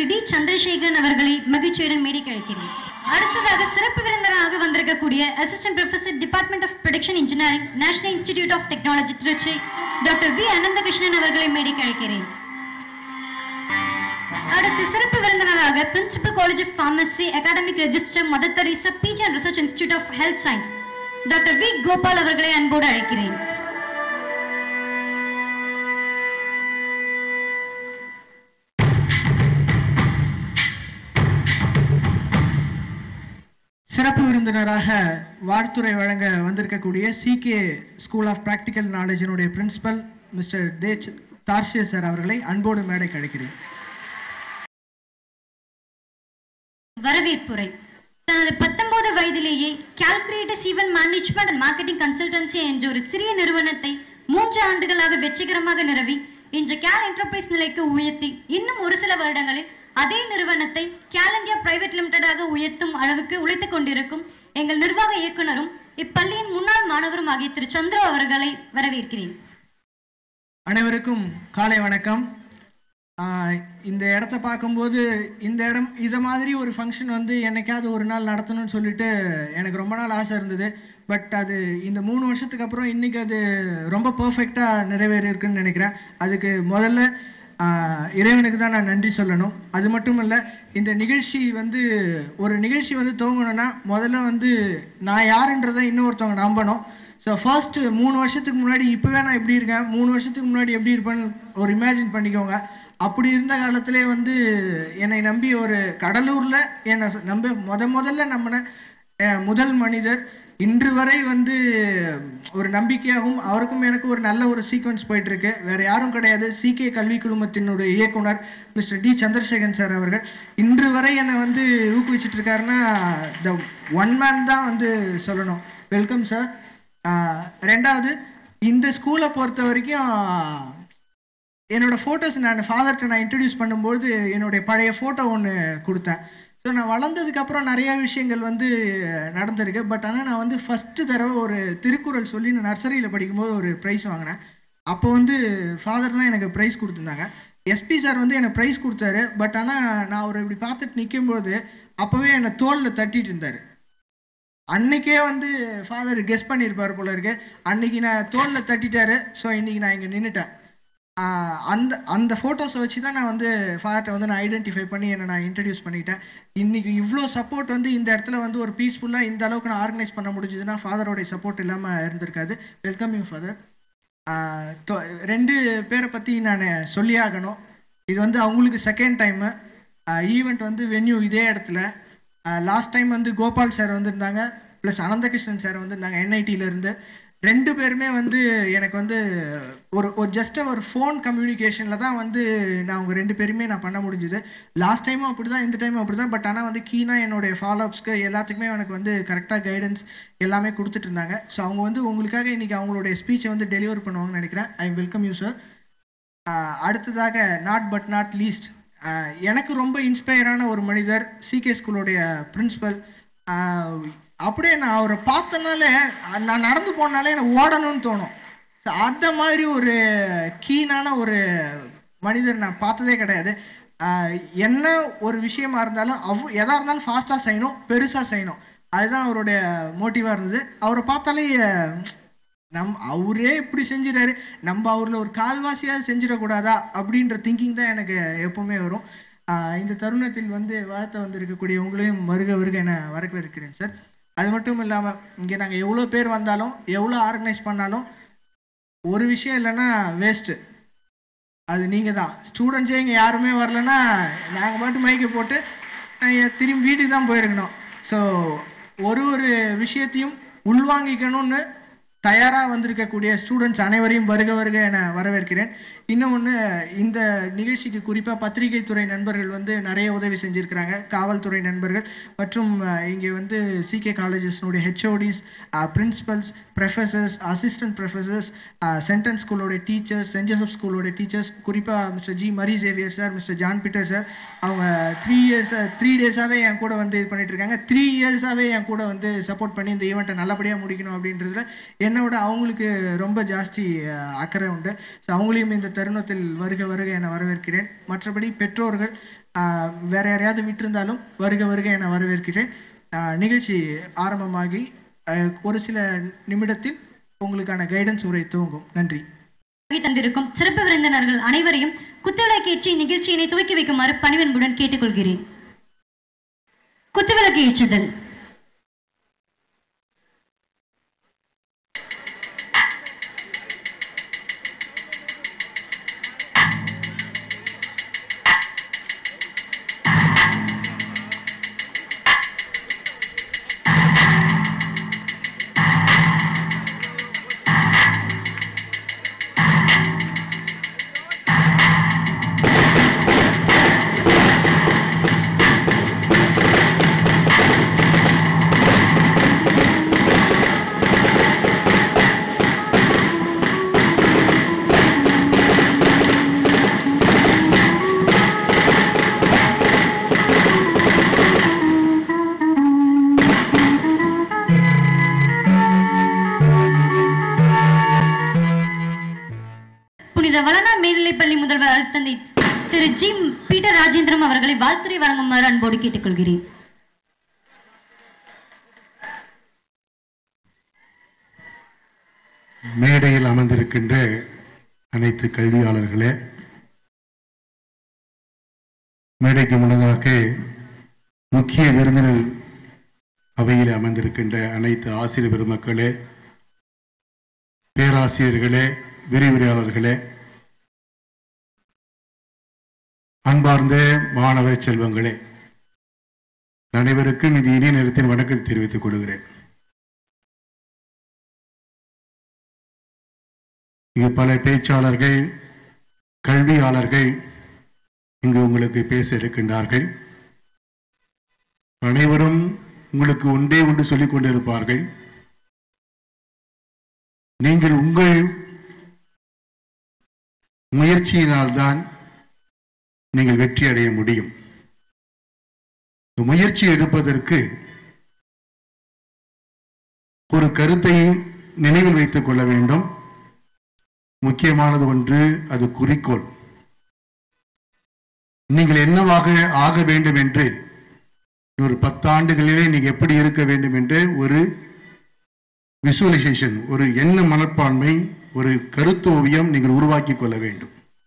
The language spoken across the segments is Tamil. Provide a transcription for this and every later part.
திரு டி சந்திரசேகரன் அவர்களை மகிழ்ச்சியுடன் மேடைக்கு அழைக்கிறேன் அடுத்ததாக சிறப்பு விருந்தினராக வந்திருக்கக்கூடிய assistant professor department of production engineering national institute of technology Tiruchi doctor V Ananthakrishnan அவர்களை மேடைக்கு அழைக்கிறேன் அடுத்து சிறப்பு விருந்தினராக principal college of pharmacy academic register Mother Teresa PG and research institute of health science doctor V Gopal அவர்களை அன்போடு அழைக்கிறேன் சிறப்பு விருந்தினராக வாழ்த்துறை வழங்க வந்திருக்கக்கூடிய சிகே ஸ்கூல் ஆஃப் பிராக்டிக்கல் நாலேஜினுடைய பிரின்சிபல் மிஸ்டர் தேஜ் தார்ஷிய சார் அவர்களை அன்போடு மேடைக்கு அழைக்கிறேன் வரவேற்புரை தனது பத்தொன்பது வயதிலேயே calculators even management and marketing consultancy என்ற ஒரு சிறிய நிறுவனத்தை மூன்று ஆண்டுகளாக வெற்றிகரமாக நிறுவி இன்று கேல் என்டர்பிரைஸ் நிலைக்கு உயர்த்தி இன்னும் ஒரு சில வருடங்களில் அதே நிறுவனத்தை கேல் இந்தியா பிரைவேட் லிமிடெடாக உயர்த்தும் அளவுக்கு உழைத்துக் கொண்டிருக்கும் எங்கள் நிர்வாக இயக்குனரும் இப்பள்ளியின் முன்னாள் மாணவரும் ஆகிய திரு சந்திரு அவர்களை வரவேற்கிறேன் அனைவருக்கும் காலை வணக்கம் ஆஹ் இந்த இடத்த பார்க்கும்போது இந்த இடம் இதை மாதிரி ஒரு ஃபங்க்ஷன் வந்து என்னைக்காவது ஒரு நாள் நடத்தணும்னு சொல்லிட்டு எனக்கு ரொம்ப நாள் ஆசை இருந்தது பட் அது இந்த மூணு வருஷத்துக்கு அப்புறம் இன்னைக்கு அது ரொம்ப பர்ஃபெக்டாக நிறைவேறி இருக்குன்னு நினைக்கிறேன் அதுக்கு முதல்ல ஆஹ் இறைவனுக்கு தான் நான் நன்றி சொல்லணும் அது மட்டும் இல்லை இந்த நிகழ்ச்சி வந்து ஒரு நிகழ்ச்சி வந்து துவங்கணும்னா முதல்ல வந்து நான் யாருன்றதை இன்னொருத்தவங்க நம்பணும் ஸோ ஃபர்ஸ்ட் மூணு வருஷத்துக்கு முன்னாடி இப்போவே நான் எப்படி இருக்கேன் மூணு வருஷத்துக்கு முன்னாடி எப்படி இருப்பேன்னு ஒரு இமேஜின் பண்ணிக்கோங்க அப்படி இருந்த காலத்திலே வந்து என்னை நம்பி ஒரு கடலூரில் என்னை நம்ப முத முதல்ல நம்பின அஹ், முதல் மனிதர் இன்று வரை வந்து ஒரு நம்பிக்கையாகவும் அவருக்கும் எனக்கு ஒரு நல்ல ஒரு சீக்வன்ஸ் போயிட்டு இருக்கு வேற யாரும் கிடையாது சிகே கல்வி குழுமத்தினுடைய இயக்குனர் மிஸ்டர் டி சந்திரசேகரன் சார் அவர்கள் இன்று வரை என்னை வந்து ஊக்குவிச்சிட்டு இருக்காருன்னா த ஒன் மேன் தான் வந்து சொல்லணும் வெல்கம் சார் ரெண்டாவது இந்த ஸ்கூலை பொறுத்த வரைக்கும் என்னோட ஃபோட்டோஸ் நான் ஃபாதர்கிட்ட நான் இன்ட்ரடியூஸ் பண்ணும்போது என்னுடைய பழைய ஃபோட்டோ ஒன்று கொடுத்தேன் ஸோ நான் வளர்ந்ததுக்கப்புறம் நிறைய விஷயங்கள் வந்து நடந்திருக்கு பட் ஆனால் நான் வந்து ஃபஸ்ட்டு தடவை ஒரு திருக்குறள் சொல்லி நான் நர்சரியில் படிக்கும்போது ஒரு ப்ரைஸ் வாங்கினேன் அப்போ வந்து ஃபாதர் தான் எனக்கு ப்ரைஸ் கொடுத்துருந்தாங்க எஸ்பி சார் வந்து எனக்கு ப்ரைஸ் கொடுத்தாரு பட் ஆனால் நான் ஒரு இப்படி பார்த்துட்டு நிற்கும்போது அப்போவே என்னை தோளில் தட்டிட்டு இருந்தார் அன்னைக்கே வந்து ஃபாதர் கெஸ் பண்ணியிருப்பார் போல இருக்கு அன்னைக்கு நான் தோளில் தட்டிட்டாரு ஸோ இன்னைக்கு நான் இங்கே நின்றுட்டேன் ஆஹ் அந்த அந்த ஃபோட்டோஸை வச்சு தான் நான் வந்து ஃபாதர்கிட்ட வந்து நான் ஐடென்டிஃபை பண்ணி என்னை நான் இன்ட்ரடியூஸ் பண்ணிட்டேன் இன்னைக்கு இவ்வளோ சப்போர்ட் வந்து இந்த இடத்துல வந்து ஒரு பீஸ்ஃபுல்லாக இந்த அளவுக்கு நான் ஆர்கனைஸ் பண்ண முடிஞ்சதுன்னா ஃபாதரோடைய சப்போர்ட் இல்லாமல் இருந்திருக்காது வெல்கம் யூ ஃபாதர் ரெண்டு பேரை பற்றி நான் சொல்லி ஆகணும் இது வந்து அவங்களுக்கு செகண்ட் டைமு ஈவெண்ட் வந்து வென்யூ இதே இடத்துல லாஸ்ட் டைம் வந்து கோபால் சார் வந்திருந்தாங்க ப்ளஸ் அனந்தகிருஷ்ணன் சார் வந்திருந்தாங்க NIT-ல இருந்து ரெண்டு பேருமே வந்து எனக்கு வந்து ஒரு ஒரு ஜஸ்ட் ஒரு ஃபோன் கம்யூனிகேஷனில் தான் வந்து நான் அவங்க ரெண்டு பேருமே நான் பண்ண முடிஞ்சுது லாஸ்ட் டைமும் அப்படி தான் இந்த டைமும் அப்படி தான் பட் ஆனால் வந்து கீனாக என்னுடைய ஃபாலோஅப்ஸ்க்கு எல்லாத்துக்குமே எனக்கு வந்து கரெக்டாக கைடன்ஸ் எல்லாமே கொடுத்துட்டு இருந்தாங்க ஸோ அவங்க வந்து உங்களுக்காக இன்னைக்கு அவங்களுடைய ஸ்பீச்சை வந்து டெலிவர் பண்ணுவாங்கன்னு நினைக்கிறேன் ஐ வெல்கம் யூ சார் அடுத்ததாக நாட் பட் நாட் லீஸ்ட் எனக்கு ரொம்ப இன்ஸ்பயரான ஒரு மனிதர் சிகே ஸ்கூலோடைய பிரின்சிபல் அப்படியே நான் அவரை பார்த்தனாலே நான் நடந்து போனாலே எனக்கு ஓடணும்னு தோணும் So, அந்த மாதிரி ஒரு கீனான ஒரு மனிதர் நான் பார்த்ததே கிடையாது ஆஹ் என்ன ஒரு விஷயமா இருந்தாலும் அவ் எதா இருந்தாலும் ஃபாஸ்ட்டாக செய்யணும் பெருசாக செய்யணும் அதுதான் அவருடைய மோட்டிவாக இருந்தது அவரை பார்த்தாலே அஹ், நம் அவரே இப்படி செஞ்சிடாரு நம்ம அவரில் ஒரு கால்வாசியாக செஞ்சிடக்கூடாதா அப்படின்ற திங்கிங் தான் எனக்கு எப்பவுமே வரும் ஆஹ் இந்த தருணத்தில் வந்து வாழ்த்த வந்திருக்கக்கூடிய உங்களையும் வருக வருக என வரவேற்கிறேன் சார் அது மட்டும் இல்லாமல் இங்கே நாங்கள் எவ்வளோ பேர் வந்தாலும் எவ்வளோ ஆர்கனைஸ் பண்ணாலும் ஒரு விஷயம் இல்லைன்னா வேஸ்ட்டு அது நீங்கள் தான் ஸ்டூடெண்ட்ஸே இங்கே யாருமே வரலன்னா நாங்கள் மட்டும் மைக்கை போட்டு நாங்கள் திரும்பி வீட்டுக்கு தான் போயிருக்கணும் ஸோ ஒரு ஒரு விஷயத்தையும் உள்வாங்கிக்கணும்னு தயாராக வந்திருக்கக்கூடிய ஸ்டூடெண்ட்ஸ் அனைவரையும் வருக வருக என வரவேற்கிறேன் இன்னொன்று இந்த நிகழ்ச்சிக்கு குறிப்பாக பத்திரிகை துறை நண்பர்கள் வந்து நிறைய உதவி செஞ்சுருக்கிறாங்க காவல்துறை நண்பர்கள் மற்றும் அஹ், இங்கே வந்து சிகே காலேஜஸ்னுடைய HODs principals professors assistant professors சென்டென்ஸ் ஸ்கூலோட டீச்சர்ஸ் சென்ட் ஜோசப் ஸ்கூலோட டீச்சர்ஸ் குறிப்பாக mister G Mari Xavier sir mister John Peter sir அவங்க த்ரீ இயர்ஸ் த்ரீ டேஸாகவே என் கூட வந்து இது பண்ணிட்டு இருக்காங்க த்ரீ இயர்ஸாகவே என் கூட வந்து சப்போர்ட் பண்ணி இந்த ஈவெண்ட்டை நல்லபடியாக முடிக்கணும் அப்படின்றதுல என்னை விட அவங்களுக்கு ரொம்ப ஜாஸ்தி அஹ், அக்கறை உண்டு ஸோ அவங்களையும் இந்த தருணத்தில் வருக வருக என வரவேற்கிறேன் மற்றபடி பெற்றோர்கள் அஹ், வேற யாரையாவது விட்டிருந்தாலும் வருக வருக என வரவேற்கிறேன் அஹ், நிகழ்ச்சி ஆரம்பமாகி அஹ், ஒரு சில நிமிடத்தில் உங்களுக்கான கைடன்ஸ் உரை துவங்கும் நன்றி வருகை தந்திருக்கும் சிறப்பு விருந்தினர்கள் அனைவரையும் குத்துவிளக்கு ஏற்றி நிகழ்ச்சியினை துவக்கி வைக்குமாறு பணிவன்புடன் கேட்டுக்கொள்கிறேன் குத்துவிளக்கு ஏற்றுதல் புனித வளனா மேல்நிலைப்பள்ளி முதல்வர் அருட்தந்தை திரு ஜி பீட்டர் ராஜேந்திரம் அவர்களை வாழ்த்துரை வழங்குமாறு அன்போடு கேட்டுக்கொள்கிறேன் மேடையில் அமர்ந்திருக்கின்ற அனைத்து கல்வியாளர்களே மேடைக்கு முன்னதாக முக்கிய விருந்தினர் அவையில் அமர்ந்திருக்கின்ற அனைத்து ஆசிரியர் பெருமக்களே பேராசிரியர்களே விரிவுரையாளர்களே அன்பார்ந்த மாணவ செல்வங்களே அனைவருக்கும் இந்த இனிய நேரத்தின் வணக்கம் தெரிவித்துக் கொள்கிறேன் இங்கு பல பேச்சாளர்கள் கல்வியாளர்கள் இங்கு உங்களுக்கு பேச இருக்கின்றார்கள் அனைவரும் உங்களுக்கு ஒன்றே ஒன்று சொல்லிக் கொண்டிருப்பார்கள் நீங்கள் உங்கள் முயற்சியினால்தான் நீங்கள் வெற்றி அடைய முடியும் இந்த முயற்சி எடுப்பதற்கு ஒரு கருத்தை நினைவில் வைத்துக் கொள்ள வேண்டும் முக்கியமானது ஒன்று அது குறிக்கோள் நீங்கள் என்னவாக ஆக வேண்டும் என்று ஒரு பத்தாண்டுகளிலே நீங்க எப்படி இருக்க வேண்டும் என்று ஒரு விசுவலைசேஷன் ஒரு எண்ண மனப்பான்மை ஒரு கருத்தோவியம் நீங்கள் உருவாக்கி கொள்ள வேண்டும்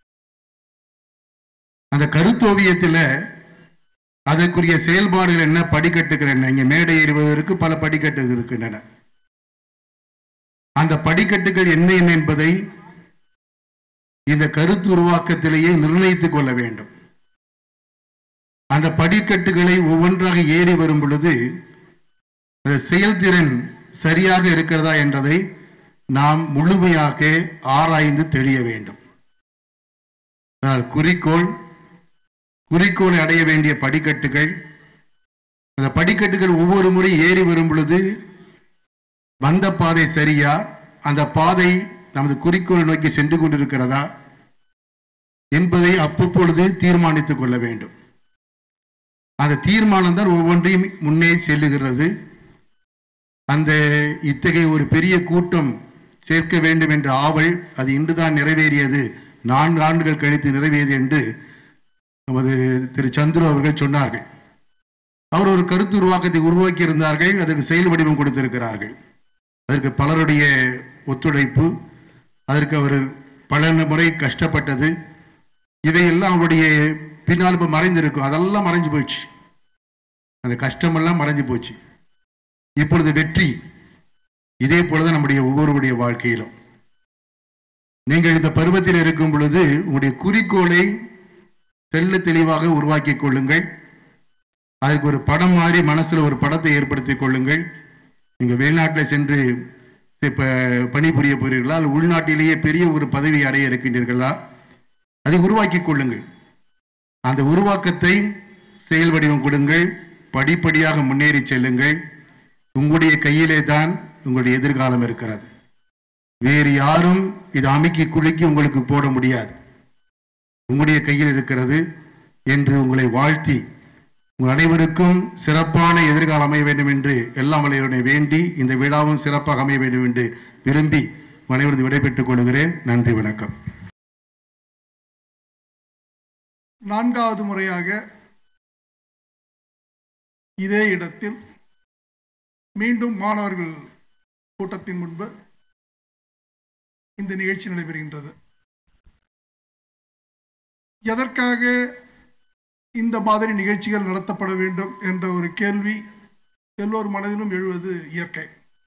அந்த கருத்தோவியத்தில் அதற்குரிய செயல்பாடுகள் என்ன படிக்கட்டுகள் என்ன இங்க மேடை ஏறுவதற்கு பல படிக்கட்டுகள் இருக்கின்றன அந்த படிக்கட்டுகள் என்ன என்ன என்பதை இந்த கருத்து உருவாக்கத்திலேயே நிர்ணயித்துக் கொள்ள வேண்டும் அந்த படிக்கட்டுகளை ஒவ்வொன்றாக ஏறி வரும் பொழுது அந்த செயல்திறன் சரியாக இருக்கிறதா என்றதை நாம் முழுமையாக ஆராய்ந்து தெளிய வேண்டும் ஆனால் குறிக்கோள் குறிக்கோளை அடைய வேண்டிய படிக்கட்டுகள் அந்த படிக்கட்டுகள் ஒவ்வொரு முறை ஏறி வரும் பொழுது வந்த பாதை சரியா அந்த பாதை நமது குறிக்கோள் நோக்கி சென்று கொண்டிருக்கிறதா என்பதை அப்பப்பொழுது தீர்மானித்துக் கொள்ள வேண்டும் அந்த தீர்மானம் தான் ஒவ்வொன்றையும் முன்னே செல்லுகிறது அந்த இத்தகைய ஒரு பெரிய கூட்டம் சேர்க்க வேண்டும் என்ற ஆவல் அது இன்றுதான் நிறைவேறியது நான்கு ஆண்டுகள் கழித்து நிறைவேறியது என்று நமது திரு சந்துரு அவர்கள் சொன்னார்கள் அவர் ஒரு கருத்து உருவாக்கத்தை உருவாக்கி இருந்தார்கள் அதற்கு செயல் வடிவம் கொடுத்திருக்கிறார்கள் அதற்கு பலருடைய ஒத்துழைப்பு அதற்கு அவர் பல முறை கஷ்டப்பட்டது இதையெல்லாம் அவருடைய பின்னால் இப்போ மறைந்திருக்கும் அதெல்லாம் மறைஞ்சு போச்சு அந்த கஷ்டமெல்லாம் மறைஞ்சு போச்சு இப்பொழுது வெற்றி இதே போலதான் நம்முடைய ஒவ்வொருவருடைய வாழ்க்கையிலும் நீங்கள் இந்த பருவத்தில் இருக்கும் பொழுது உங்களுடைய குறிக்கோளை தெல்ல தெளிவாக உருவாக்கிக் கொள்ளுங்கள் அதுக்கு ஒரு படம் மாதிரி மனசுல ஒரு படத்தை ஏற்படுத்திக் கொள்ளுங்கள் நீங்க வெளிநாட்டில் சென்று இப்ப பணிபுரிய போறீர்களா அல்லது உள்நாட்டிலேயே பெரிய ஒரு பதவி அடைய இருக்கின்றீர்களா அதை உருவாக்கிக் கொள்ளுங்கள் அந்த உருவாக்கத்தை செயல் வடிவம் கொடுங்கள் படிப்படியாக முன்னேறி செல்லுங்கள் உங்களுடைய கையிலே தான் உங்களுடைய எதிர்காலம் இருக்கிறது வேறு யாரும் இதை அமைக்கி குலுக்கி உங்களுக்கு போட முடியாது உங்களுடைய கையில் இருக்கிறது என்று உங்களை வாழ்த்தி உங்கள் அனைவருக்கும் சிறப்பான எதிர்காலம் அமைய வேண்டும் என்று எல்லாம் வலையுடனே வேண்டி இந்த விழாவும் சிறப்பாக அமைய வேண்டும் என்று விரும்பி அனைவரது விடைபெற்றுக் கொள்கிறேன் நன்றி வணக்கம் நான்காவது முறையாக இதே இடத்தில் மீண்டும் மாணவர்கள் கூட்டத்தின் முன்பு இந்த நிகழ்ச்சி நடைபெறுகின்றது எதற்காக இந்த மாதிரி நிகழ்ச்சிகள் நடத்தப்பட வேண்டும் என்ற ஒரு கேள்வி எல்லோர் மனதிலும் எழுவது இயற்கை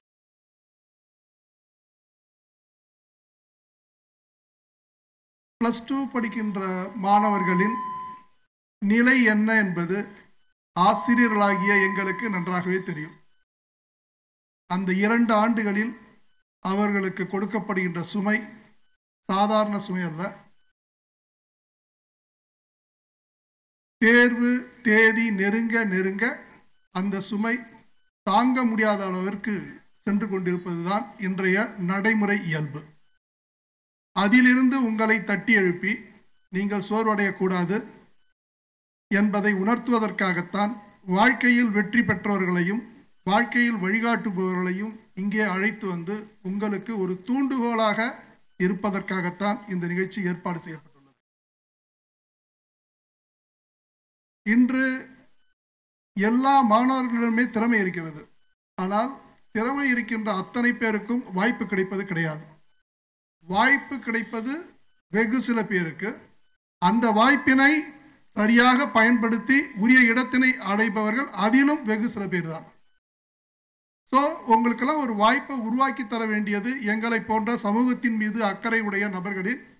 பிளஸ் டூ படிக்கின்ற மாணவர்களின் நிலை என்ன என்பது ஆசிரியர்களாகிய எங்களுக்கு நன்றாகவே தெரியும் அந்த இரண்டு ஆண்டுகளில் அவர்களுக்கு கொடுக்கப்படுகின்ற சுமை சாதாரண சுமை அல்ல தேர்வு தேதி நெருங்க நெருங்க அந்த சுமை தாங்க முடியாத அளவிற்கு சென்று கொண்டிருப்பதுதான் இன்றைய நடைமுறை இயல்பு அதிலிருந்து உங்களை தட்டி எழுப்பி நீங்கள் சோர்வடையக்கூடாது என்பதை உணர்த்துவதற்காகத்தான் வாழ்க்கையில் வெற்றி பெற்றவர்களையும் வாழ்க்கையில் வழிகாட்டுபவர்களையும் இங்கே அழைத்து வந்து உங்களுக்கு ஒரு தூண்டுகோலாக இருப்பதற்காகத்தான் இந்த நிகழ்ச்சி ஏற்பாடு செய்யப்பட்டுள்ளது இன்று எல்லா மாணவர்களிடமே திறமை இருக்கிறது ஆனால் திறமை இருக்கின்ற அத்தனை பேருக்கும் வாய்ப்பு கிடைப்பது கிடையாது வாய்ப்பு கிடைப்பது வெகு சில பேருக்கு அந்த வாய்ப்பினை சரியாக பயன்படுத்தி உரிய இடத்தினை அடைபவர்கள் அதிலும் வெகு சில பேர் தான் ஸோ உங்களுக்கெல்லாம் ஒரு வாய்ப்பை உருவாக்கி தர வேண்டியது எங்களை போன்ற சமூகத்தின் மீது அக்கறை உடைய நபர்களின்